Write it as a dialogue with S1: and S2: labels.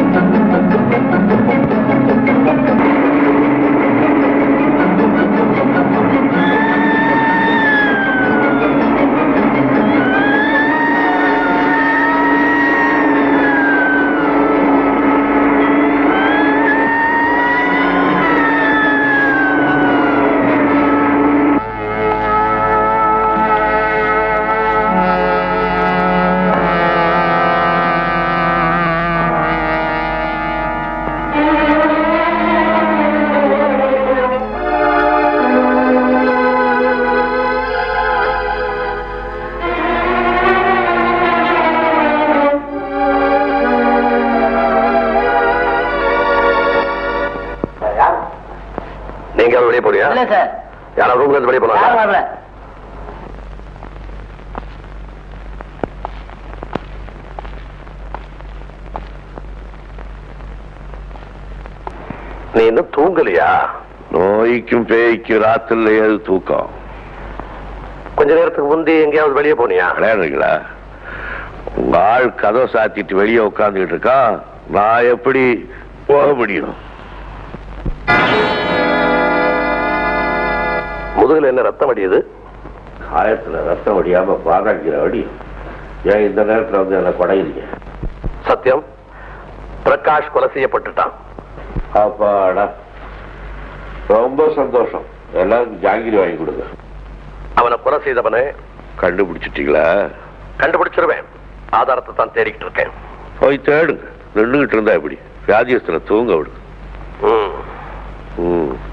S1: நீங்க வெளியே போறியா
S2: இல்ல சார்
S1: யாரா ரூம்ல இருந்து வெளியே
S2: யாரும்
S1: போனா
S2: வரல
S1: நீ இன்னும் தூங்கலையா
S3: நோய்க்கும் பேய்க்கும் ராத்திரில ஏது தூக்கம்
S1: கொஞ்ச நேரத்துக்கு முந்தி எங்கேயாவது வெளியே போனியா
S3: விளையாடுறீங்களா உங்க ஆள் கதவை சாத்திட்டு வெளியே உட்காந்துக்கிட்டு இருக்கான் நான் எப்படி போக முடியும்
S1: முதுகுல என்ன ரத்தம் வடியுது
S3: காயத்துல ரத்தம் வடியாம பாதாங்கிற வடி ஏன் இந்த நேரத்துல வந்து என்ன குடையுறீங்க
S1: சத்தியம் பிரகாஷ் கொலை செய்யப்பட்டுட்டான்
S3: அப்பாடா ரொம்ப சந்தோஷம் எல்லாருக்கும் ஜாங்கிரி வாங்கி கொடுங்க
S1: அவனை கொலை செய்தவனை
S3: கண்டுபிடிச்சிட்டீங்களா
S1: கண்டுபிடிச்சிருவேன் ஆதாரத்தை தான் தேடிக்கிட்டு இருக்கேன்
S3: போய் தேடுங்க நின்றுகிட்டு இருந்தா எப்படி வியாதியஸ்தனை தூங்க விடுங்க
S1: ம்.
S3: ம்